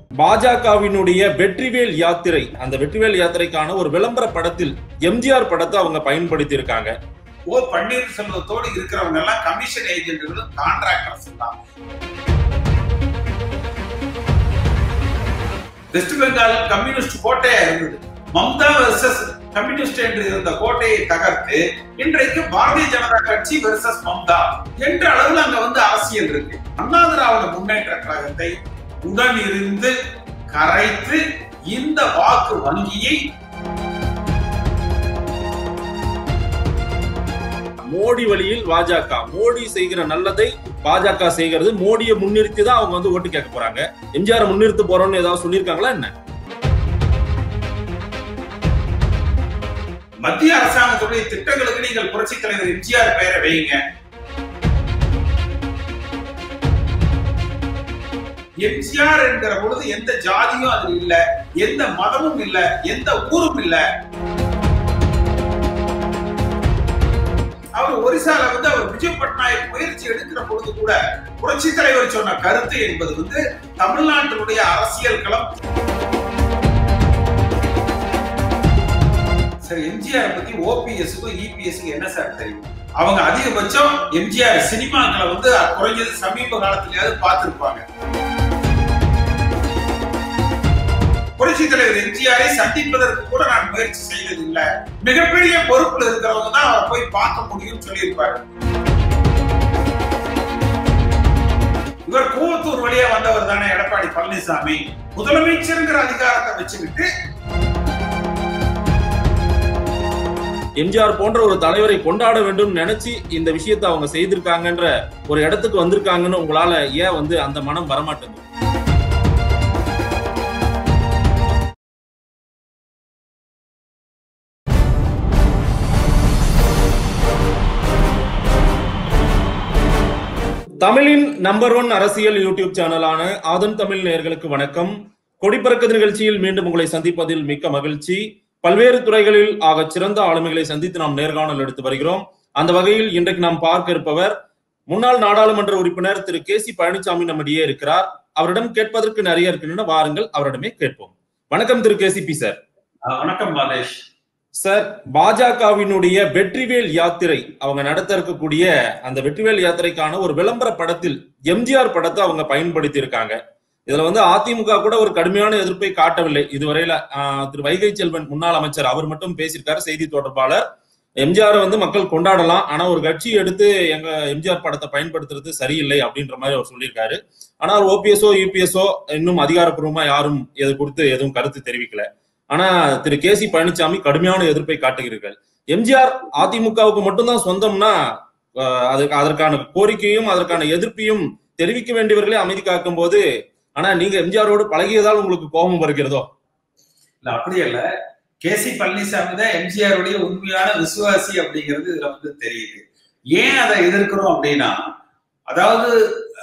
பாஜகவினுடைய வெற்றிவேல் யாத்திரை அந்த வெற்றிவேல் யாத்திரைக்கான ஒரு விளம்பர படத்தில் எம்ஜிஆர் படத்தை அவங்க பயன்படுத்தி இருக்காங்க ஓ பன்னீர்செல்வத்தோடு இருக்கிறவங்க எல்லாம் கமிஷன் ஏஜென்ட்களும் கான்ட்ராக்டர்ஸ் தான் வெஸ்ட் பெங்கால் கம்யூனிஸ்ட் கோட்டையா இருந்தது மம்தா வெர்சஸ் கம்யூனிஸ்ட் என்று இருந்த கோட்டையை தகர்த்து இன்றைக்கு பாரதிய ஜனதா கட்சி வெர்சஸ் மம்தா என்ற அளவில் அங்க வந்து அரசியல் இருக்கு அண்ணா திராவிட முன்னேற்ற கழகத்தை உடன் இருந்து கரைத்து இந்த வாக்கு வங்கியை மோடி வழியில் பாஜக மோடி செய்கிற நல்லதை பாஜக செய்கிறது மோடியை முன்னிறுத்தி தான் அவங்க வந்து ஓட்டு கேட்க போறாங்க எம்ஜிஆர் முன்னிறுத்த போறோம்னு ஏதாவது சொல்லியிருக்காங்களா என்ன மத்திய அரசாங்கத்துடைய திட்டங்களுக்கு நீங்கள் புரட்சி தலைவர் எம்ஜிஆர் பெயரை வைங்க எம்ஜிஆர் என்கிற பொழுது எந்த ஜாதியும் அதில் இல்ல எந்த மதமும் இல்ல எந்த ஊரும் இல்ல அவர் ஒரிசால வந்து அவர் விஜய் பட்நாயக் முயற்சி எடுக்கிற பொழுது கூட புரட்சி தலைவர் சொன்ன கருத்து என்பது வந்து தமிழ்நாட்டினுடைய அரசியல் களம் சார் எம்ஜிஆர் பத்தி ஓபிஎஸ்க்கும் இபிஎஸ்க்கு என்ன சார் தெரியும் அவங்க அதிகபட்சம் எம்ஜிஆர் சினிமாக்களை வந்து குறைஞ்சது சமீப காலத்திலேயாவது பார்த்திருப்பாங்க புரட்சி தலைவர் எம்ஜிஆரை சந்திப்பதற்கு கூட நான் முயற்சி செய்ததில்லை மிகப்பெரிய பொறுப்புல இருக்கிறவங்க தான் அவரை போய் பார்க்க முடியும்னு சொல்லியிருப்பாரு இவர் கூவத்தூர் வழியா வந்தவர் தானே எடப்பாடி பழனிசாமி முதலமைச்சருங்கிற அதிகாரத்தை வச்சுக்கிட்டு எம்ஜிஆர் போன்ற ஒரு தலைவரை கொண்டாட வேண்டும் நினைச்சு இந்த விஷயத்தை அவங்க செய்திருக்காங்கன்ற ஒரு இடத்துக்கு வந்திருக்காங்கன்னு உங்களால ஏன் வந்து அந்த மனம் வரமாட்டேங்குது தமிழின் நம்பர் ஒன் அரசியல் யூடியூப் சேனலான ஆதன் தமிழ் நேயர்களுக்கு வணக்கம் கொடிப்பறக்க நிகழ்ச்சியில் மீண்டும் உங்களை சந்திப்பதில் மிக்க மகிழ்ச்சி பல்வேறு துறைகளில் ஆக சிறந்த ஆளுமைகளை சந்தித்து நாம் நேர்காணல் எடுத்து வருகிறோம் அந்த வகையில் இன்றைக்கு நாம் பார்க்க இருப்பவர் முன்னாள் நாடாளுமன்ற உறுப்பினர் திரு கே சி பழனிசாமி நம்மிடையே இருக்கிறார் அவரிடம் கேட்பதற்கு நிறைய இருக்கின்றன வாருங்கள் அவரிடமே கேட்போம் வணக்கம் திரு கேசிபி சார் வணக்கம் மாதேஷ் சார் பாஜகவினுடைய வெற்றிவேல் யாத்திரை அவங்க நடத்த இருக்கக்கூடிய அந்த வெற்றிவேல் யாத்திரைக்கான ஒரு விளம்பர படத்தில் எம்ஜிஆர் படத்தை அவங்க பயன்படுத்தி இருக்காங்க இதுல வந்து அதிமுக கூட ஒரு கடுமையான எதிர்ப்பை காட்டவில்லை இதுவரையில ஆஹ், திரு வைகை செல்வன் முன்னாள் அமைச்சர் அவர் மட்டும் பேசியிருக்காரு செய்தி தொடர்பாளர் எம்ஜிஆர் வந்து மக்கள் கொண்டாடலாம் ஆனா ஒரு கட்சி எடுத்து எங்க எம்ஜிஆர் படத்தை பயன்படுத்துறது சரியில்லை அப்படின்ற மாதிரி அவர் சொல்லியிருக்காரு ஆனா ஓபிஎஸ்ஓ யூபிஎஸ்ஓ இன்னும் அதிகாரப்பூர்வமா யாரும் இது குறித்து எதுவும் கருத்து தெரிவிக்கல ஆனா திரு கே சி பழனிசாமி கடுமையான எதிர்ப்பை காட்டுகிறீர்கள் எம்ஜிஆர் அதிமுகவுக்கு மட்டும்தான் சொந்தம்னா ஆஹ், அதுக்கு அதற்கான கோரிக்கையும் அதற்கான எதிர்ப்பையும் தெரிவிக்க வேண்டியவர்களே அமைதி காக்கும் போது ஆனா நீங்க எம்ஜிஆரோடு பழகியதால் உங்களுக்கு கோபம் வருகிறதோ இல்ல அப்படி இல்ல கே சி பழனிசாமி தான் எம்ஜிஆருடைய உண்மையான விசுவாசி அப்படிங்கிறது இதுல வந்து தெரியுது ஏன் அதை எதிர்க்கிறோம் அப்படின்னா அதாவது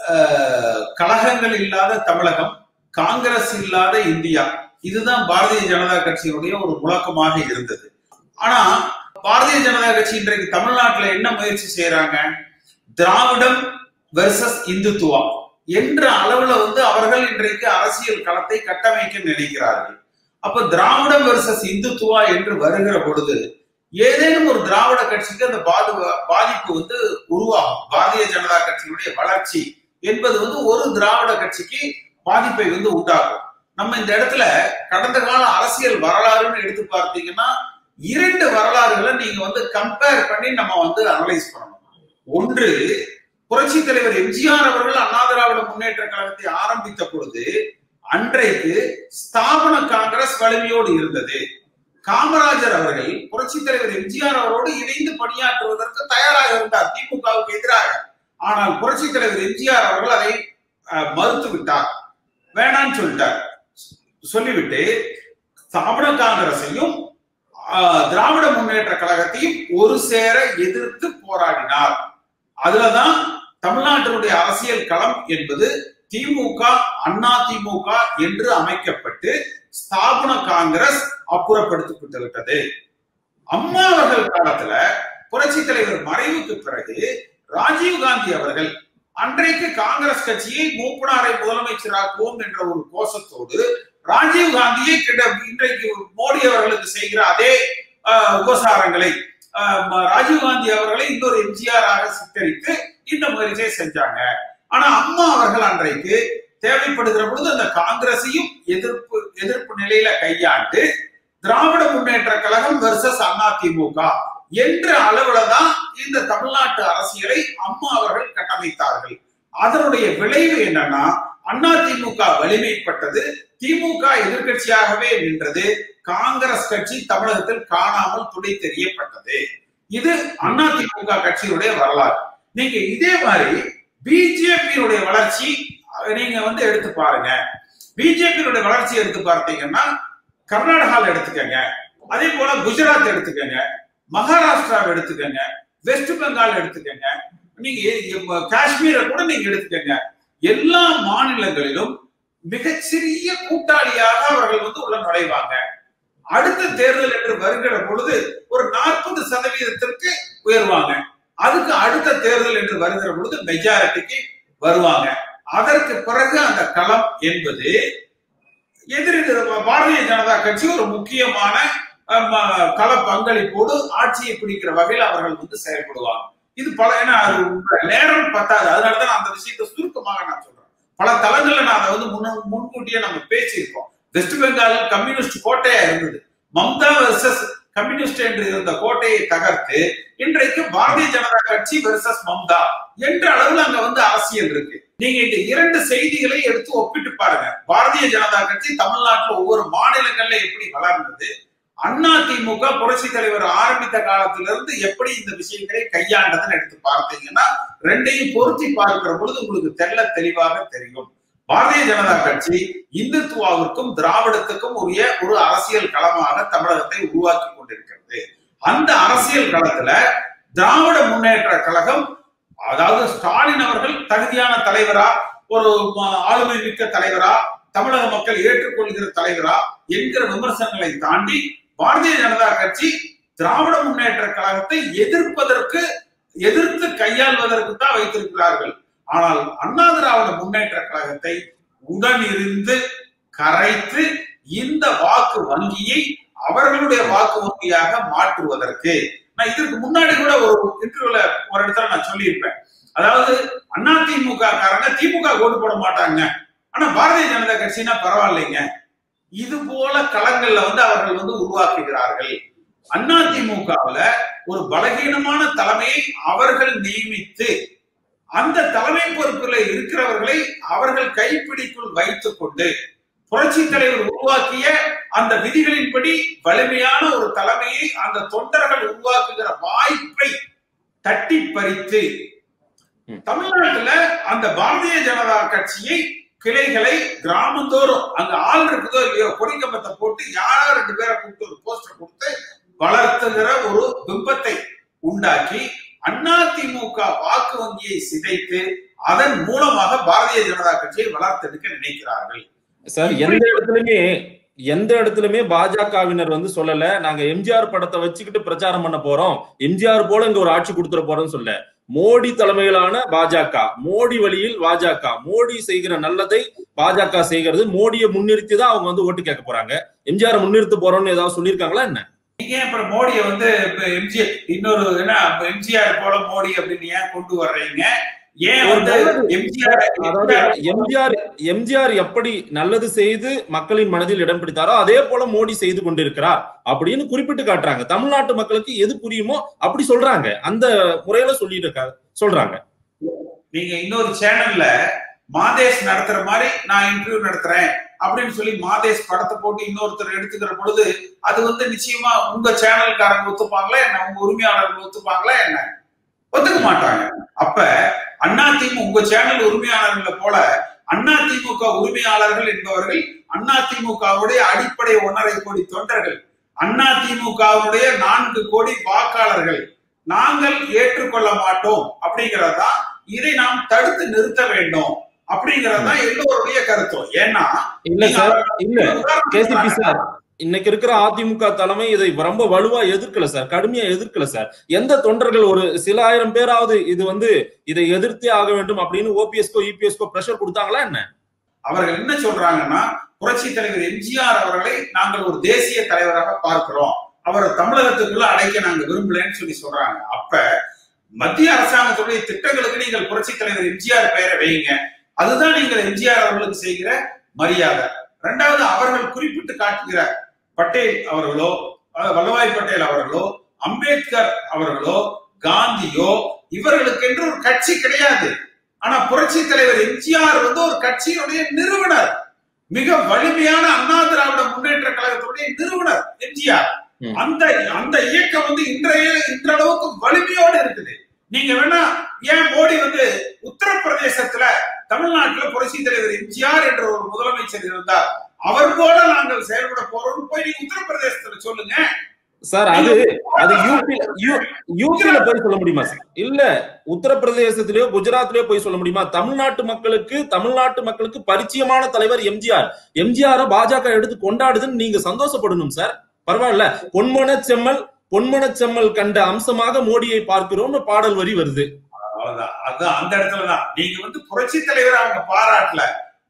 அஹ், கழகங்கள் இல்லாத தமிழகம் காங்கிரஸ் இல்லாத இந்தியா இதுதான் பாரதிய ஜனதா கட்சியினுடைய ஒரு முழக்கமாக இருந்தது ஆனா பாரதிய ஜனதா கட்சி இன்றைக்கு தமிழ்நாட்டுல என்ன முயற்சி செய்யறாங்க திராவிடம் வெர்சஸ் இந்துத்துவா என்ற அளவுல வந்து அவர்கள் இன்றைக்கு அரசியல் களத்தை கட்டமைக்க நினைக்கிறார்கள் அப்ப திராவிடம் வெர்சஸ் இந்துத்துவா என்று வருகிற பொழுது ஏதேனும் ஒரு திராவிட கட்சிக்கு அந்த பாது பாதிப்பு வந்து உருவாகும் பாரதிய ஜனதா கட்சியினுடைய வளர்ச்சி என்பது வந்து ஒரு திராவிட கட்சிக்கு பாதிப்பை வந்து உண்டாகும் நம்ம இந்த இடத்துல கடந்த கால அரசியல் வரலாறுன்னு எடுத்து பார்த்தீங்கன்னா இரண்டு வரலாறுகளை நீங்க வந்து கம்பேர் பண்ணி நம்ம வந்து அனலைஸ் பண்ணணும் ஒன்று புரட்சி தலைவர் எம்ஜிஆர் அவர்கள் அண்ணா திராவிட முன்னேற்ற கழகத்தை ஆரம்பித்த பொழுது அன்றைக்கு ஸ்தாபன காங்கிரஸ் வலிமையோடு இருந்தது காமராஜர் அவர்கள் புரட்சி தலைவர் எம்ஜிஆர் அவரோடு இணைந்து பணியாற்றுவதற்கு தயாராக இருந்தார் திமுகவுக்கு எதிராக ஆனால் புரட்சி தலைவர் எம்ஜிஆர் அவர்கள் அதை அஹ், மறுத்து விட்டார் வேணான்னு சொல்லிட்டார் சொல்லிவிட்டு ஸ்தாபன காங்கிரஸையும் ஆஹ், திராவிட முன்னேற்ற கழகத்தையும் ஒரு சேர எதிர்த்து போராடினார் அதுலதான் தமிழ்நாட்டினுடைய அரசியல் களம் என்பது திமுக அண்ணா திமுக என்று அமைக்கப்பட்டு ஸ்தாபன காங்கிரஸ் அப்புறப்படுத்தப்பட்டு விட்டது அம்மா அவர்கள் காலத்துல புரட்சி தலைவர் மறைவுக்கு பிறகு ராஜீவ் காந்தி அவர்கள் அன்றைக்கு காங்கிரஸ் கட்சியை மூப்பனாரை முதலமைச்சராக்குவோம் என்ற ஒரு கோஷத்தோடு ராஜீவ் காந்தியை கிட்ட இன்றைக்கு மோடி அவர்களுக்கு செய்கிற அதே ஆஹ், உபசாரங்களை ஆஹ், ம- ராஜீவ் காந்தி அவர்களை இன்னொரு எம்ஜிஆர் ஆக சித்தரித்து இந்த முயற்சியை செஞ்சாங்க ஆனா அம்மா அவர்கள் அன்றைக்கு தேவைப்படுகிற பொழுது அந்த காங்கிரஸையும் எதிர்ப்பு எதிர்ப்பு நிலையில கையாண்டு திராவிட முன்னேற்ற கழகம் வெர்சஸ் அதிமுக என்ற அளவுல தான் இந்த தமிழ்நாட்டு அரசியலை அம்மா அவர்கள் கட்டமைத்தார்கள் அதனுடைய விளைவு என்னன்னா அதிமுக வலிமைப்பட்டது திமுக எதிர்க்கட்சியாகவே நின்றது காங்கிரஸ் கட்சி தமிழகத்தில் காணாமல் துடை தெரியப்பட்டது இது அதிமுக கட்சியுடைய வரலாறு நீங்க இதே மாதிரி பிஜேபியுடைய வளர்ச்சி அஹ், நீங்க வந்து எடுத்து பாருங்க பிஜேபியுடைய வளர்ச்சி எடுத்து பார்த்தீங்கன்னா கர்நாடகால எடுத்துக்கங்க அதே போல குஜராத் எடுத்துக்கங்க மகாராஷ்டிராவை எடுத்துக்கங்க வெஸ்ட் பெங்கால் எடுத்துக்கங்க நீங்க எ- காஷ்மீரை கூட நீங்க எடுத்துக்கங்க எல்லா மாநிலங்களிலும் மிகச்சிறிய கூட்டாளியாக அவர்கள் வந்து உள்ள நுழைவாங்க அடுத்த தேர்தல் என்று வருகிற பொழுது ஒரு நாற்பது சதவீதத்திற்கு உயர்வாங்க அதுக்கு அடுத்த தேர்தல் என்று வருகிற பொழுது மெஜாரிட்டிக்கு வருவாங்க அதற்கு பிறகு அந்த களம் என்பது எதிரெதிர் பாரதிய ஜனதா கட்சி ஒரு முக்கியமான அஹ், ம- கள பங்களிப்போடு ஆட்சியை பிடிக்கிற வகையில் அவர்கள் வந்து செயல்படுவாங்க இது பல ஏன்னா அது உங்க நேரம் பத்தாது அதனாலதான் நான் அந்த விஷயத்தை சுருக்கமாக நான் சொல்றேன் பல தளங்கள்ல நான் அதை வந்து முன்ன முன்கூட்டியே நம்ம பேசியிருக்கோம் வெஸ்ட் பெங்கால் கம்யூனிஸ்ட் கோட்டையா இருந்தது மம்தா வெர்சஸ் கம்யூனிஸ்ட் என்று இருந்த கோட்டையை தகர்த்து இன்றைக்கு பாரதிய ஜனதா கட்சி வெர்சஸ் மம்தா என்ற அளவுல அங்க வந்து அரசியல் இருக்கு நீங்க இந்த இரண்டு செய்திகளை எடுத்து ஒப்பிட்டு பாருங்க பாரதிய ஜனதா கட்சி தமிழ்நாட்டுல ஒவ்வொரு மாநிலங்கள்ல எப்படி வளர்ந்தது அண்ணா திமுக புரட்சி தலைவர் ஆரம்பித்த காலத்திலிருந்து எப்படி இந்த விஷயங்களை கையாண்டதுன்னு எடுத்து பார்த்தீங்கன்னா ரெண்டையும் பொருத்தி பார்க்கிற பொழுது உங்களுக்கு தெள்ள தெளிவாக தெரியும் பாரதிய ஜனதா கட்சி இந்துத்துவாவிற்கும் திராவிடத்துக்கும் உரிய ஒரு அரசியல் களமாக தமிழகத்தை உருவாக்கி கொண்டிருக்கிறது அந்த அரசியல் களத்துல திராவிட முன்னேற்ற கழகம் அதாவது ஸ்டாலின் அவர்கள் தகுதியான தலைவரா ஒரு ம- ஆளுமை மிக்க தலைவரா தமிழக மக்கள் ஏற்றுக்கொள்கிற தலைவரா என்கிற விமர்சனங்களை தாண்டி பாரதிய ஜனதா கட்சி திராவிட முன்னேற்ற கழகத்தை எதிர்ப்பதற்கு எதிர்த்து கையாள்வதற்கு தான் வைத்திருக்கிறார்கள் ஆனால் அண்ணா திராவிட முன்னேற்ற கழகத்தை உடனிருந்து கரைத்து இந்த வாக்கு வங்கியை அவர்களுடைய வாக்கு வங்கியாக மாற்றுவதற்கு நான் இதற்கு முன்னாடி கூட ஒரு இன்டர்வியூல ஒரு இடத்துல நான் சொல்லியிருப்பேன் அதாவது அண்ணா திமுக காரங்க திமுக ஓட்டு போட மாட்டாங்க ஆனா பாரதிய ஜனதா கட்சினா பரவாயில்லைங்க இது போல களங்கள்ல வந்து அவர்கள் வந்து உருவாக்குகிறார்கள் அண்ணா திமுகவுல ஒரு பலகீனமான தலைமையை அவர்கள் நியமித்து அந்த தலைமை பொறுப்பில் இருக்கிறவர்களை அவர்கள் கைப்பிடிக்குள் வைத்துக் கொண்டு புரட்சி தலைவர் உருவாக்கிய அந்த விதிகளின்படி வலிமையான ஒரு தலைமையை அந்த தொண்டர்கள் உருவாக்குகிற வாய்ப்பை தட்டி பறித்து ம். தமிழ்நாட்டுல அந்த பாரதிய ஜனதா கட்சியை கிளைகளை கிராமந்தோறும் அங்க ஆள் இருக்குதோ இல்லையோ கொடிக்கம்பத்தை போட்டு யாரோ ரெண்டு பேரை கூப்பிட்டு ஒரு போஸ்டர் கொடுத்து வளர்த்துகிற ஒரு பிம்பத்தை உண்டாக்கி அதிமுக வாக்கு வங்கியை சிதைத்து அதன் மூலமாக பாரதிய ஜனதா கட்சியை வளர்த்தெடுக்க நினைக்கிறார்கள் சார் எந்த இடத்துலயுமே எந்த இடத்துலயுமே பாஜகவினர் வந்து சொல்லல நாங்க எம்ஜிஆர் படத்தை வச்சுக்கிட்டு பிரச்சாரம் பண்ண போறோம் எம்ஜிஆர் போல இங்க ஒரு ஆட்சி கொடுத்துட போறோம்னு சொல்ல மோடி தலைமையிலான பாஜக மோடி வழியில் பாஜக மோடி செய்கிற நல்லதை பாஜக செய்கிறது மோடியை முன்னிறுத்தி தான் அவங்க வந்து ஓட்டு கேட்க போறாங்க எம்ஜிஆர் முன்னிறுத்த போறோம்னு ஏதாவது சொல்லியிருக்காங்களா என்ன நீங்க ஏன் அப்புறம் மோடியை வந்து இப்ப எம்ஜிஆர் இன்னொரு என்ன எம்ஜிஆர் போல மோடி அப்படின்னு ஏன் கொண்டு வர்றீங்க ஏன் வந்து எம்ஜிஆர் அதாவது எம்ஜிஆர் எம்ஜிஆர் எப்படி நல்லது செய்து மக்களின் மனதில் இடம் பிடித்தாரோ அதே போல மோடி செய்து கொண்டிருக்கிறார் அப்படின்னு குறிப்பிட்டு காட்டுறாங்க தமிழ்நாட்டு மக்களுக்கு எது புரியுமோ அப்படி சொல்றாங்க அந்த முறையில சொல்லிட்டு இருக்காங்க சொல்றாங்க நீங்க இன்னொரு சேனல்ல மாதேஷ் நடத்துற மாதிரி நான் இன்டர்வியூ நடத்துறேன் அப்படின்னு சொல்லி மாதேஷ் படத்தை போட்டு இன்னொருத்தர் எடுத்துக்கிற பொழுது அது வந்து நிச்சயமா உங்க சேனல்காரங்க ஒத்துப்பாங்களா என்ன உங்க உரிமையாளர்கள் ஒத்துப்பாங்களா என்ன ஒத்துக்க மாட்டாங்க அப்ப அண்ணா திமுக உங்க சேனல் உரிமையாளர்களை போல அண்ணா திமுக உரிமையாளர்கள் என்பவர்கள் அண்ணா திமுகவுடைய அடிப்படை ஒன்றரை கோடி தொண்டர்கள் அண்ணா திமுகவுடைய நான்கு கோடி வாக்காளர்கள் நாங்கள் ஏற்றுக்கொள்ள மாட்டோம் அப்படிங்கறதா இதை நாம் தடுத்து நிறுத்த வேண்டும் அப்படிங்கறதா எல்லோருடைய கருத்தும் ஏன்னா இல்ல சார் இல்ல கேசிபி சார் இன்னைக்கு இருக்கிற அதிமுக தலைமை இதை ரொம்ப வலுவா எதிர்க்கல சார் கடுமையா எதிர்க்கல சார் எந்த தொண்டர்கள் ஒரு சில ஆயிரம் பேராவது இது வந்து இதை எதிர்த்தே ஆக வேண்டும் அப்படின்னு ஓபிஎஸ்கோ இபிஎஸ்கோ பிரஷர் கொடுத்தாங்களா என்ன அவர்கள் என்ன சொல்றாங்கன்னா புரட்சி தலைவர் எம்ஜிஆர் அவர்களை நாங்கள் ஒரு தேசிய தலைவராக பார்க்கிறோம் அவரை தமிழகத்துக்குள்ள அடைக்க நாங்க விரும்பலன்னு சொல்லி சொல்றாங்க அப்ப மத்திய அரசாங்கத்துடைய திட்டங்களுக்கு நீங்கள் புரட்சி தலைவர் எம்ஜிஆர் பெயரை வைங்க அதுதான் நீங்கள் எம்ஜிஆர் அவர்களுக்கு செய்கிற மரியாதை ரெண்டாவது அவர்கள் குறிப்பிட்டு காட்டுகிற பட்டேல் அவர்களோ அஹ், வல்லபாய் பட்டேல் அவர்களோ அம்பேத்கர் அவர்களோ காந்தியோ இவர்களுக்கென்று ஒரு கட்சி கிடையாது ஆனா புரட்சி தலைவர் எம்ஜிஆர் வந்து ஒரு கட்சியினுடைய நிறுவனர் மிக வலிமையான அண்ணா திராவிட முன்னேற்ற கழகத்துடைய நிறுவனர் எம்ஜிஆர் ம். அந்த அந்த இயக்கம் வந்து இன்றைய இன்றளவுக்கு வலிமையோடு இருக்குது நீங்க வேணா ஏன் மோடி வந்து உத்தரப்பிரதேசத்துல தமிழ்நாட்டுல புரட்சி தலைவர் எம்ஜிஆர் என்ற ஒரு முதலமைச்சர் இருந்தார் அவர் போல நாங்கள் செயல்பட போறோம்னு போய் நீங்க உத்தரப்பிரதேசத்துல சொல்லுங்க சார் அது அது யூபி யூபியில போய் சொல்ல முடியுமா சார் இல்ல உத்தரப்பிரதேசத்திலயோ குஜராத்லயோ போய் சொல்ல முடியுமா தமிழ்நாட்டு மக்களுக்கு தமிழ்நாட்டு மக்களுக்கு பரிச்சயமான தலைவர் எம்ஜிஆர் எம்ஜிஆர பாஜக எடுத்து கொண்டாடுதுன்னு நீங்க சந்தோஷப்படணும் சார் பரவாயில்ல பொன்மன செம்மல் பொன்மன செம்மல் கண்ட அம்சமாக மோடியை பார்க்கிறோம்னு பாடல் வரி வருது அவ்வளவுதான் அதுதான் அந்த இடத்துலதான் நீங்க வந்து புரட்சி தலைவர் அவங்க பாராட்டல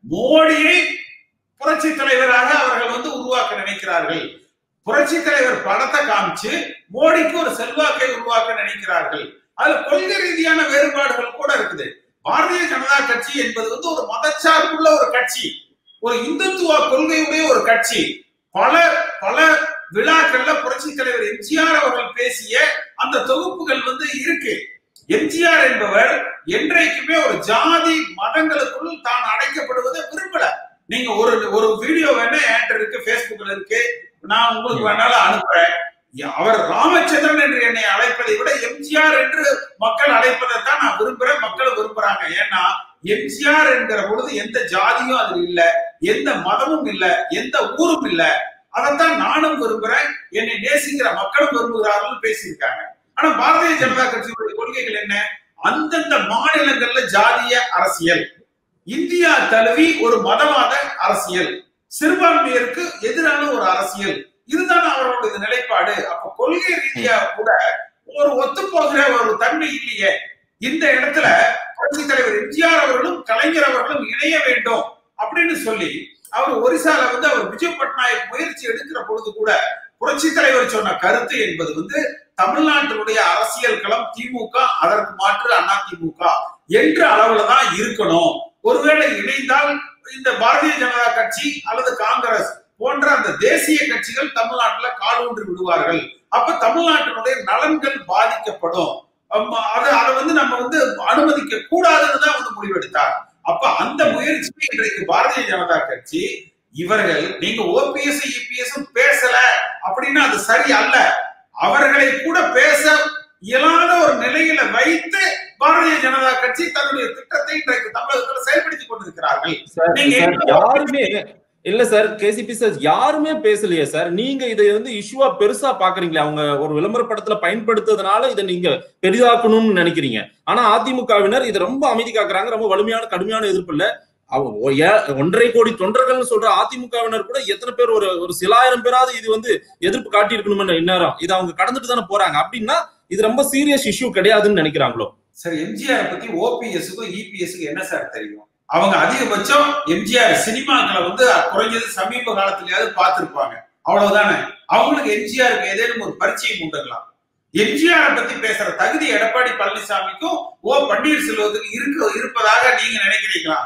மோடியை புரட்சி தலைவராக அவர்கள் வந்து உருவாக்க நினைக்கிறார்கள் புரட்சி தலைவர் படத்தை காமிச்சு மோடிக்கு ஒரு செல்வாக்கை உருவாக்க நினைக்கிறார்கள் அதுல கொள்கை ரீதியான வேறுபாடுகள் கூட இருக்குது பாரதிய ஜனதா கட்சி என்பது வந்து ஒரு மதச்சார்புள்ள ஒரு கட்சி ஒரு இந்துத்துவ கொள்கையுடைய ஒரு கட்சி பல பல விழாக்கள்ல புரட்சி தலைவர் எம்ஜிஆர் அவர்கள் பேசிய அந்த தொகுப்புகள் வந்து இருக்கு எம்ஜிஆர் என்பவர் என்றைக்குமே ஒரு ஜாதி மதங்களுக்குள் தான் அடைக்கப்படுவதை விரும்பல நீங்க ஒரு ஒரு வீடியோ வேணா என்கிட்ட இருக்கு Facebookல இருக்கு நான் உங்களுக்கு வேணாலும் அனுப்புறேன் அவர் ராமச்சந்திரன் என்று என்னை அழைப்பதை விட எம்ஜிஆர் என்று மக்கள் அழைப்பதை தான் நான் விரும்புறேன் மக்கள் விரும்புறாங்க ஏன்னா எம்ஜிஆர் என்கிற பொழுது எந்த ஜாதியும் அதில் இல்ல எந்த மதமும் இல்ல எந்த ஊரும் இல்ல அதைத்தான் நானும் விரும்புறேன் என்னை நேசிக்கிற மக்களும் விரும்புகிறார்கள் பேசியிருக்காங்க ஆனா பாரதிய ஜனதா கட்சியுடைய கொள்கைகள் என்ன அந்தந்த மாநிலங்கள்ல ஜாதிய அரசியல் இந்தியா தழுவி ஒரு மதவாத அரசியல் சிறுபான்மையருக்கு எதிரான ஒரு அரசியல் இதுதான் அவர்களுடைய நிலைப்பாடு அப்ப கொள்கை ரீதியா கூட ஒரு ஒத்து போகிற ஒரு தன்மை இல்லையே இந்த இடத்துல புரட்சி தலைவர் எம்ஜிஆர் அவர்களும் கலைஞர் அவர்களும் இணைய வேண்டும் அப்படின்னு சொல்லி அவர் ஒரிசால வந்து அவர் விஜய் பட்நாயக் முயற்சி எடுக்கிற பொழுது கூட புரட்சி தலைவர் சொன்ன கருத்து என்பது வந்து தமிழ்நாட்டினுடைய அரசியல் களம் திமுக அதற்கு மாற்று அதிமுக என்ற அளவுல தான் இருக்கணும் ஒருவேளை இணைந்தால் இந்த பாரதிய ஜனதா கட்சி அல்லது காங்கிரஸ் போன்ற அந்த தேசிய கட்சிகள் தமிழ்நாட்டுல காலூன்றி விடுவார்கள் அப்ப தமிழ்நாட்டினுடைய நலன்கள் பாதிக்கப்படும் அம்ம, அதை அதை வந்து நம்ம வந்து அனுமதிக்க கூடாதுன்னு தான் வந்து முடிவெடுத்தார் அப்ப அந்த முயற்சியை இன்றைக்கு பாரதிய ஜனதா கட்சி இவர்கள் நீங்க ஓபிஎஸ் இபிஎஸ் பேசல அப்படின்னா அது சரி அல்ல அவர்களை கூட பேச இயலாத ஒரு நிலையில வைத்து பாரதிய ஜனதா கட்சி தன்னுடைய திட்டத்தை இன்றைக்கு தமிழகத்தில் செயல்படுத்திக் கொண்டிருக்கிறார்கள் சார் நீங்க சார், யாருமே இல்ல சார் கேசிபி சார் யாருமே பேசலையே சார் நீங்க இதை வந்து இஷ்யூவா பெருசா பாக்குறீங்களே அவங்க ஒரு விளம்பர படத்துல பயன்படுத்துறதுனால இதை நீங்க பெரிதாக்கணும்னு நினைக்கிறீங்க ஆனா அதிமுகவினர் இதை ரொம்ப அமைதி காக்குறாங்க ரொம்ப வலிமையான கடுமையான எதிர்ப்பு இல்ல அவ- ஒ- ஏ- ஒன்றரை கோடி தொண்டர்கள்னு சொல்ற அதிமுகவினர் கூட எத்தனை பேர் ஒரு ஒரு சிலாயிரம் பேராவது இது வந்து எதிர்ப்பு காட்டியிருக்கணும்னு இந்நேரம் இதை அவங்க கடந்துட்டு தானே போறாங்க அப்படின்னா இது ரொம்ப சீரியஸ் இஷ்யூ கிடையாதுன்னு நினைக்கிறாங்களோ சார் எம்ஜிஆர் பத்தி ஓபிஎஸ்க்கும் இபிஎஸ்க்கு என்ன சார் தெரியும் அவங்க அதிகபட்சம் எம்ஜிஆர் சினிமாக்களை வந்து குறைஞ்சது சமீப காலத்திலேயாவது பார்த்திருப்பாங்க அவ்வளவுதானே அவங்களுக்கு எம்ஜிஆருக்கு ஏதேனும் ஒரு பரிச்சயம் உண்டுங்களா எம்ஜிஆர் பத்தி பேசுற தகுதி எடப்பாடி பழனிசாமிக்கும் ஓ பன்னீர்செல்வத்துக்கு இருக்க இருப்பதாக நீங்க நினைக்கிறீங்களா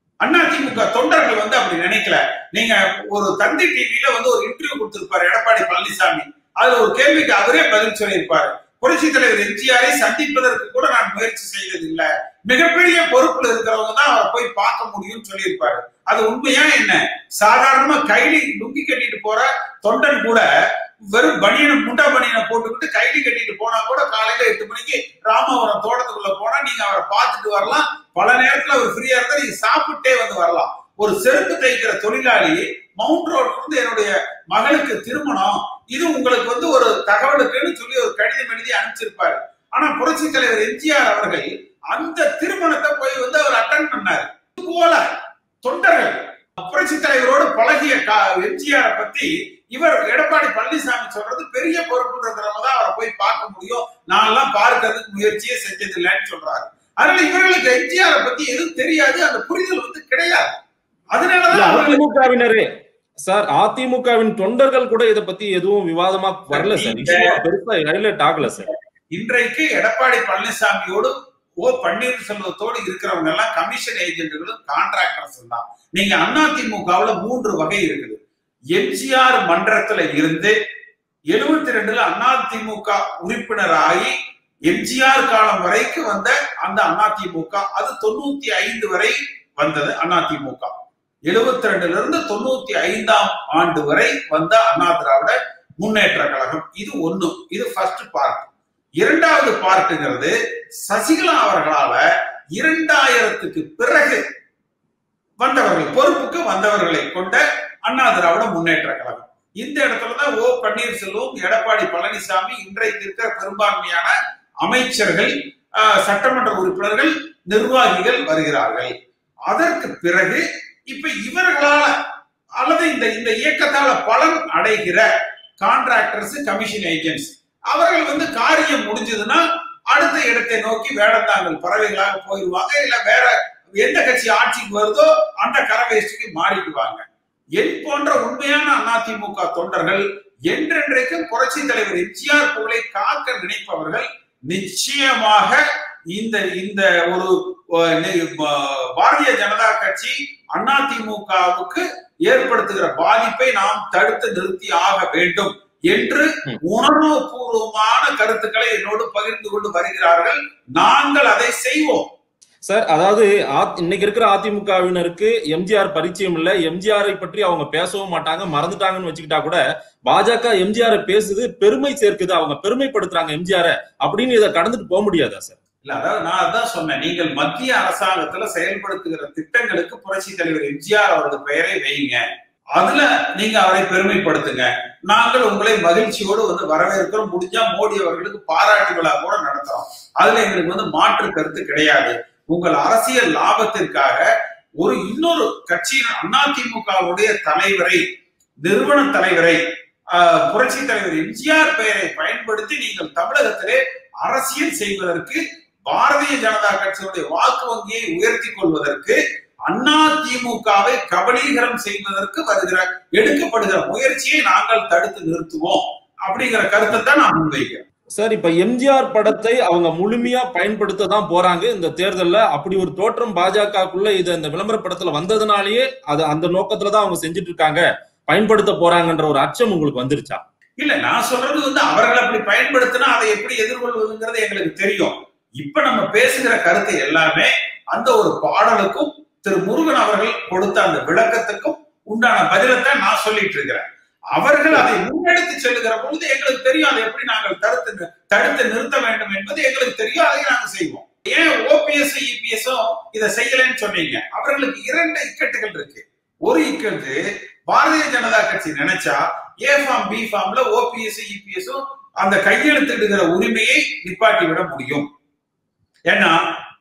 அதிமுக தொண்டர்கள் வந்து அப்படி நினைக்கல நீங்க ஒரு தந்தி டிவில வந்து ஒரு இன்டர்வியூ கொடுத்திருப்பாரு எடப்பாடி பழனிசாமி அதுல ஒரு கேள்விக்கு அவரே பதில் சொல்லியிருப்பாரு புரட்சி தலைவர் எம்ஜிஆரை சந்திப்பதற்கு கூட நான் முயற்சி செய்தது இல்ல மிகப்பெரிய பொறுப்புல இருக்கிறவங்க தான் அவரை போய் பார்க்க முடியும்னு சொல்லியிருப்பாரு அது உண்மையா என்ன சாதாரணமா கைலி லுங்கி கட்டிட்டு போற தொண்டன் கூட வெறும் பனியனை முண்டா பனியனை போட்டுக்கிட்டு கைலி கட்டிட்டு போனா கூட காலையில எட்டு மணிக்கு ராமவரம் தோட்டத்துக்குள்ள போனா நீங்க அவரை பார்த்துட்டு வரலாம் பல நேரத்துல அவர் ஃப்ரீயா இருந்தா நீங்க சாப்பிட்டே வந்து வரலாம் ஒரு செருப்பு தைக்கிற தொழிலாளி மவுண்ட் ரோட்ல இருந்து என்னுடைய மகளுக்கு திருமணம் இது உங்களுக்கு வந்து ஒரு தகவலுக்குன்னு சொல்லி ஒரு கடிதம் எழுதி அனுப்பிச்சிருப்பாரு ஆனா புரட்சி தலைவர் எம்ஜிஆர் அவர்கள் அந்த திருமணத்தை போய் வந்து அவர் அட்டன் பண்ணாரு இது போல தொண்டர்கள் புரட்சி தலைவரோடு பழகிய எம்ஜிஆர் பத்தி இவர் எடப்பாடி பழனிசாமி சொல்றது பெரிய பொறுப்பு இருக்கிறவங்க தான் அவரை போய் பார்க்க முடியும் நான் எல்லாம் பார்க்கறதுக்கு முயற்சியே செஞ்சது இல்லைன்னு சொல்றாரு அதனால இவர்களுக்கு எம்ஜிஆர் பத்தி எதுவும் தெரியாது அந்த புரிதல் வந்து கிடையாது அதனாலதான் அவர்கள் அதிமுகவினரே சார் அதிமுகவின் தொண்டர்கள் கூட இத பத்தி எதுவும் விவாதமா வரல சார் நீங்க- issue பெருசா ஹைலைட் ஆகல சார் இன்றைக்கு எடப்பாடி பழனிசாமியோடு ஓ பன்னீர்செல்வத்தோடு இருக்கிறவங்க எல்லாம் கமிஷன் ஏஜென்ட்களும் கான்ட்ராக்டர்ஸ் தான் நீங்க அதிமுகவுல மூன்று வகை இருக்குது எம்ஜிஆர் மன்றத்துல இருந்து எழுபத்தி ரெண்டுல அதிமுக உறுப்பினராகி எம்ஜிஆர் காலம் வரைக்கும் வந்த அந்த அதிமுக அது தொண்ணூத்தி ஐந்து வரை வந்தது அதிமுக எழுபத்தி ரெண்டுல இருந்து தொண்ணூத்தி ஐந்தாம் ஆண்டு வரை வந்த அண்ணா திராவிட முன்னேற்ற கழகம் இது ஒண்ணு இது ஃபர்ஸ்ட் பார்ட் இரண்டாவது பார்ட்டுங்கிறது சசிகலா அவர்களால இரண்டாயிரத்துக்கு பிறகு வந்தவர்கள் பொறுப்புக்கு வந்தவர்களை கொண்ட அண்ணா திராவிட முன்னேற்ற கழகம் இந்த இடத்துலதான் ஓ பன்னீர்செல்வம் எடப்பாடி பழனிசாமி இன்றைக்கு இருக்கிற பெரும்பான்மையான அமைச்சர்கள் ஆஹ், சட்டமன்ற உறுப்பினர்கள் நிர்வாகிகள் வருகிறார்கள் அதற்கு பிறகு இப்ப இவர்களால அல்லது இந்த இந்த இயக்கத்தால பலன் அடைகிற கான்ட்ராக்டர்ஸ் கமிஷன் ஏஜென்ட்ஸ் அவர்கள் வந்து காரியம் முடிஞ்சதுன்னா அடுத்த இடத்தை நோக்கி வேடந்தாங்கல் பறவைகளாக போயிடுவாங்க இல்ல வேற எந்த கட்சி ஆட்சிக்கு வருதோ அந்த கரவேஷ்டிக்கு மாறிடுவாங்க என் போன்ற உண்மையான அதிமுக தொண்டர்கள் என்றென்றைக்கும் புரட்சி தலைவர் எம்ஜிஆர் புகழை காக்க நினைப்பவர்கள் நிச்சயமாக இந்த இந்த ஒரு அஹ், நி- பா- பாரதிய ஜனதா கட்சி அதிமுகவுக்கு ஏற்படுத்துகிற பாதிப்பை நாம் தடுத்து நிறுத்தி ஆக வேண்டும் என்று ம். உணர்வுபூர்வமான கருத்துக்களை என்னோடு பகிர்ந்து கொண்டு வருகிறார்கள் நாங்கள் அதை செய்வோம் சார் அதாவது ஆ- இன்னைக்கு இருக்கிற அதிமுகவினருக்கு எம்ஜிஆர் பரிச்சயம் இல்ல எம்ஜிஆரை பற்றி அவங்க பேசவும் மாட்டாங்க மறந்துட்டாங்கன்னு வச்சுக்கிட்டா கூட பாஜக எம்ஜிஆர் பேசுது பெருமை சேர்க்குது அவங்க பெருமைப்படுத்துறாங்க எம்ஜிஆர் அப்படின்னு இதை கடந்துட்டு போக முடியாதா சார் இல்ல அதாவது நான் அதான் சொன்னேன் நீங்கள் மத்திய அரசாங்கத்துல செயல்படுத்துகிற திட்டங்களுக்கு புரட்சி தலைவர் எம்ஜிஆர் அவரது பெயரை வைங்க அதுல நீங்க அவரை பெருமைப்படுத்துங்க நாங்கள் உங்களை மகிழ்ச்சியோடு வந்து வரவேற்கிறோம் முடிஞ்சா மோடி அவர்களுக்கு பாராட்டு விழா கூட நடத்துறோம் அதுல எங்களுக்கு வந்து மாற்று கருத்து கிடையாது உங்கள் அரசியல் லாபத்திற்காக ஒரு இன்னொரு கட்சியின் அதிமுகவுடைய தலைவரை நிறுவன தலைவரை ஆஹ், புரட்சி தலைவர் எம்ஜிஆர் பெயரை பயன்படுத்தி நீங்கள் தமிழகத்திலே அரசியல் செய்வதற்கு பாரதிய ஜனதா கட்சியினுடைய வாக்கு வங்கியை உயர்த்தி கொள்வதற்கு அண்ணா திமுகவை கபலீகரம் செய்வதற்கு வருகிற எடுக்கப்படுகிற முயற்சியை நாங்கள் தடுத்து நிறுத்துவோம் அப்படிங்கிற கருத்தை தான் நான் முன்வைக்கிறேன் சார் இப்ப எம்ஜிஆர் படத்தை அவங்க முழுமையா பயன்படுத்த தான் போறாங்க இந்த தேர்தல்ல அப்படி ஒரு தோற்றம் பாஜகக்குள்ள இது இந்த விளம்பர படத்துல வந்ததுனாலயே அது அந்த நோக்கத்துல தான் அவங்க செஞ்சுட்டு இருக்காங்க பயன்படுத்த போறாங்கன்ற ஒரு அச்சம் உங்களுக்கு வந்துருச்சா இல்ல நான் சொல்றது வந்து அவர்கள் அப்படி பயன்படுத்தினா அதை எப்படி எதிர்கொள்வதுங்கிறது எங்களுக்கு தெரியும் இப்ப நம்ம பேசுகிற கருத்து எல்லாமே அந்த ஒரு பாடலுக்கும் திரு முருகன் அவர்கள் கொடுத்த அந்த விளக்கத்துக்கும் உண்டான பதிலத்தை நான் சொல்லிட்டு இருக்கிறேன் அவர்கள் அதை முன்னெடுத்து செல்லுகிற பொழுது எங்களுக்கு தெரியும் அதை எப்படி நாங்கள் தடுத்து நி- தடுத்து நிறுத்த வேண்டும் என்பது எங்களுக்கு தெரியும் அதை நாங்கள் செய்வோம் ஏன் ஓபிஎஸ் இபிஎஸும் இதை செய்யலைன்னு சொன்னீங்க அவர்களுக்கு இரண்டு இக்கட்டுகள் இருக்கு ஒரு இக்கட்டு பாரதிய ஜனதா கட்சி நினைச்சா ஏ ஃபார்ம் பி ஃபார்ம்ல ஓபிஎஸ் இபிஎஸும் அந்த கையெழுத்திடுகிற உரிமையை நிப்பாட்டி விட முடியும் ஏன்னா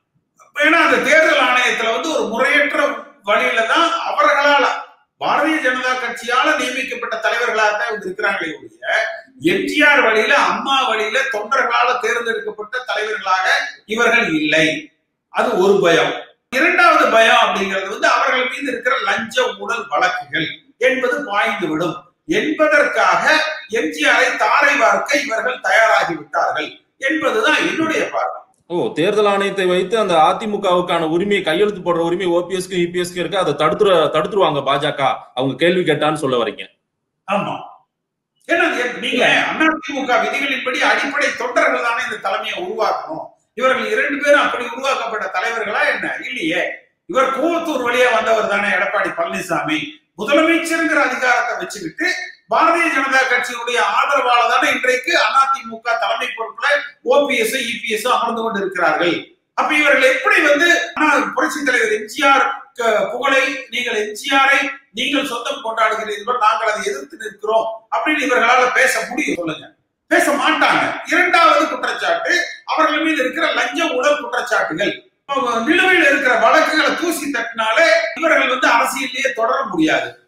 ஏன்னா அந்த தேர்தல் ஆணையத்துல வந்து ஒரு முறையற்ற வழியில தான் அவர்களால பாரதிய ஜனதா கட்சியால நியமிக்கப்பட்ட தலைவர்களாக தான் இவங்க இருக்கிறாங்களே ஒழிய எம்ஜிஆர் வழியில அம்மா வழியில தொண்டர்களால தேர்ந்தெடுக்கப்பட்ட தலைவர்களாக இவர்கள் இல்லை அது ஒரு பயம் இரண்டாவது பயம் அப்படிங்கிறது வந்து அவர்கள் மீது இருக்கிற லஞ்ச ஊழல் வழக்குகள் என்பது பாய்ந்து விடும் என்பதற்காக எம்ஜிஆரை தாரை வார்க்க இவர்கள் தயாராகி விட்டார்கள் என்பதுதான் என்னுடைய பார்வை ஓ தேர்தல் ஆணையத்தை வைத்து அந்த அதிமுகவுக்கான உரிமையை கையெழுத்து போடுற உரிமை ஓபிஎஸ்க்கு இபிஎஸ்க்கு இருக்கு அதை தடுத்துரு தடுத்துருவாங்க பாஜக அவங்க கேள்வி கேட்டான்னு சொல்ல வரீங்க ஆமா ஏன்னா எ- நீங்க அதிமுக விதிகளின்படி அடிப்படை தொண்டர்கள் தானே இந்த தலைமையை உருவாக்கணும் இவர்கள் இரண்டு பேரும் அப்படி உருவாக்கப்பட்ட தலைவர்களா என்ன இல்லையே இவர் கூவத்தூர் வழியா வந்தவர் தானே எடப்பாடி பழனிசாமி முதலமைச்சருங்கிற அதிகாரத்தை வச்சுக்கிட்டு பாரதிய ஜனதா கட்சியுடைய ஆதரவால தானே இன்றைக்கு அதிமுக தலைமை பொறுப்புல ஓபிஎஸ் இபிஎஸ் அமர்ந்து கொண்டு இருக்கிறார்கள் அப்ப இவர்கள் எப்படி வந்து ஆனா, புரட்சி தலைவர் எம்ஜிஆர் க- புகழை நீங்கள் எம்ஜிஆரை நீங்கள் சொந்தம் கொண்டாடுகிறீர்கள் நாங்கள் அதை எதிர்த்து நிற்கிறோம் அப்படின்னு இவர்களால பேச முடியும் சொல்லுங்க பேச மாட்டாங்க இரண்டாவது குற்றச்சாட்டு அவர்கள் மீது இருக்கிற லஞ்ச ஊழல் குற்றச்சாட்டுகள் இப்ப நிலுவையில் இருக்கிற வழக்குகளை தூசி தட்டினாலே இவர்கள் வந்து அரசியலையே தொடர முடியாது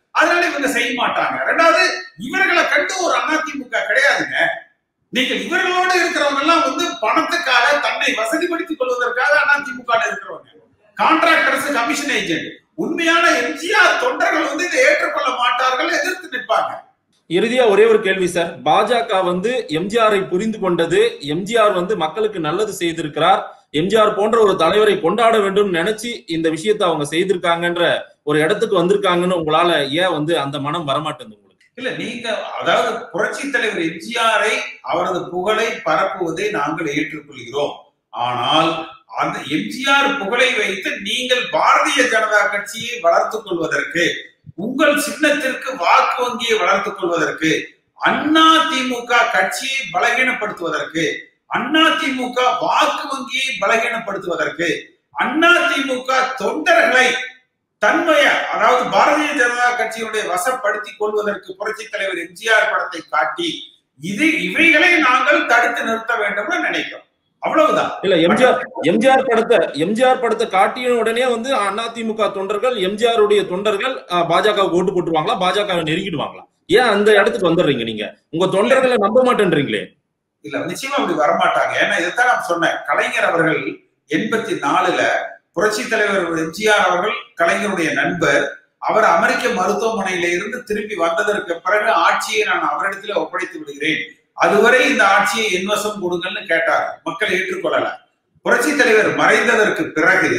அதனால இவங்க செய்ய மாட்டாங்க ரெண்டாவது இவர்களை கண்டு ஒரு அதிமுக கிடையாதுங்க நீங்கள் இவர்களோடு இருக்கிறவங்க எல்லாம் வந்து பணத்துக்காக தன்னை வசதிப்படுத்திக் கொள்வதற்காக அதிமுக இருக்கிறவங்க கான்ட்ராக்டர்ஸ் கமிஷன் ஏஜென்ட் உண்மையான எம்ஜிஆர் தொண்டர்கள் வந்து இதை ஏற்றுக்கொள்ள மாட்டார்கள் எதிர்த்து நிற்பாங்க இறுதியா ஒரே ஒரு கேள்வி சார் பாஜக வந்து எம்ஜிஆரை புரிந்து கொண்டது எம்ஜிஆர் வந்து மக்களுக்கு நல்லது செய்திருக்கிறார் எம்ஜிஆர் போன்ற ஒரு தலைவரை கொண்டாட வேண்டும் நினைச்சு இந்த விஷயத்தை அவங்க செய்திருக்காங்கன்ற ஒரு இடத்துக்கு வந்திருக்காங்கன்னு உங்களால ஏன் வந்து அந்த மனம் வரமாட்டேங்குது உங்களுக்கு இல்ல நீங்க அதாவது புரட்சி தலைவர் எம்ஜிஆரை அவரது புகழை பரப்புவதை நாங்கள் ஏற்றுக்கொள்கிறோம் ஆனால் அந்த எம்ஜிஆர் புகழை வைத்து நீங்கள் பாரதிய ஜனதா கட்சியை வளர்த்துக் கொள்வதற்கு உங்கள் சின்னத்திற்கு வாக்கு வங்கியை வளர்த்துக் கொள்வதற்கு அண்ணா திமுக கட்சியை பலகீனப்படுத்துவதற்கு அண்ணா திமுக வாக்கு வங்கியை பலகீனப்படுத்துவதற்கு அண்ணா திமுக தொண்டர்களை தன்மைய அதாவது பாரதிய ஜனதா கட்சியினுடைய வசப்படுத்திக் கொள்வதற்கு புரட்சி தலைவர் எம்ஜிஆர் படத்தை காட்டி இது இவைகளை நாங்கள் தடுத்து நிறுத்த வேண்டும்னு நினைக்கிறோம் அவ்வளவுதான் இல்ல எம்ஜிஆர் எம்ஜிஆர் படத்தை எம்ஜிஆர் படத்தை காட்டிய உடனே வந்து அதிமுக தொண்டர்கள் எம்ஜிஆர் உடைய தொண்டர்கள் பாஜக ஓட்டு போட்டுருவாங்களா பாஜக நெருங்கிடுவாங்களா ஏன் அந்த இடத்துக்கு வந்துடுறீங்க நீங்க உங்க தொண்டர்களை நம்ப மாட்டேன்றீங்களே இல்ல நிச்சயமா அப்படி வரமாட்டாங்க ஏன்னா இதைத்தான் நான் சொன்னேன் கலைஞர் அவர்கள் எண்பத்தி நாலுல புரட்சி தலைவர் எம்ஜிஆர் அவர்கள் கலைஞருடைய நண்பர் அவர் அமெரிக்க மருத்துவமனையில இருந்து திரும்பி வந்ததற்கு பிறகு ஆட்சியை நான் அவரிடத்துல ஒப்படைத்து விடுகிறேன் அதுவரை இந்த ஆட்சியை என்வசம் கொடுங்கன்னு கேட்டார் மக்கள் ஏற்றுக்கொள்ளல புரட்சி தலைவர் மறைந்ததற்கு பிறகு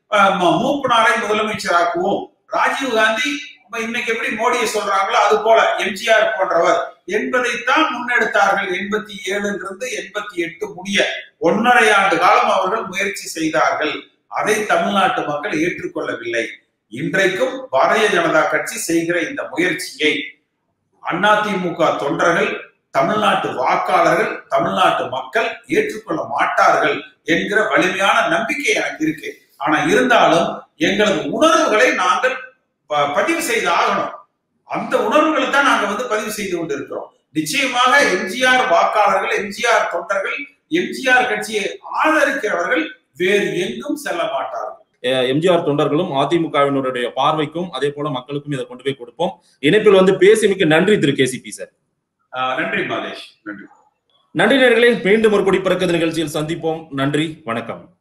மூப்பனாரை முதலமைச்சராக்குவோம் ராஜீவ் காந்தி இன்னைக்கு எப்படி மோடியை சொல்றாங்களோ அது போல எம்ஜிஆர் போன்றவர் என்பதைத்தான் முன்னெடுத்தார்கள் எண்பத்தி ஏழுலிருந்து எண்பத்தி எட்டு முடிய ஒன்னரை ஆண்டு காலம் அவர்கள் முயற்சி செய்தார்கள் அதை தமிழ்நாட்டு மக்கள் ஏற்றுக்கொள்ளவில்லை இன்றைக்கும் பாரதிய ஜனதா கட்சி செய்கிற இந்த முயற்சியை அதிமுக தொண்டர்கள் தமிழ்நாட்டு வாக்காளர்கள் தமிழ்நாட்டு மக்கள் ஏற்றுக்கொள்ள மாட்டார்கள் என்கிற வலிமையான நம்பிக்கை எனக்கு இருக்கு ஆனா இருந்தாலும் எங்களது உணர்வுகளை நாங்கள் பதிவு செய்து ஆகணும் அந்த உணர்வுகளை தான் நாங்க வந்து பதிவு செய்து கொண்டிருக்கிறோம் நிச்சயமாக எம்ஜிஆர் வாக்காளர்கள் எம்ஜிஆர் தொண்டர்கள் எம்ஜிஆர் கட்சியை ஆதரிக்கிறவர்கள் வேறு எங்கும் செல்ல மாட்டார்கள் எம்ஜிஆர் தொண்டர்களும் அதிமுகவினருடைய பார்வைக்கும் அதே போல மக்களுக்கும் இதை கொண்டு போய் கொடுப்போம் இணைப்பில் வந்து பேசிமிக்க நன்றி திரு கேசிபி சார் நன்றி மாதேஷ் நன்றி நன்றி நேர்களே மீண்டும் ஒரு குடிப்பறக்க நிகழ்ச்சியில் சந்திப்போம் நன்றி வணக்கம்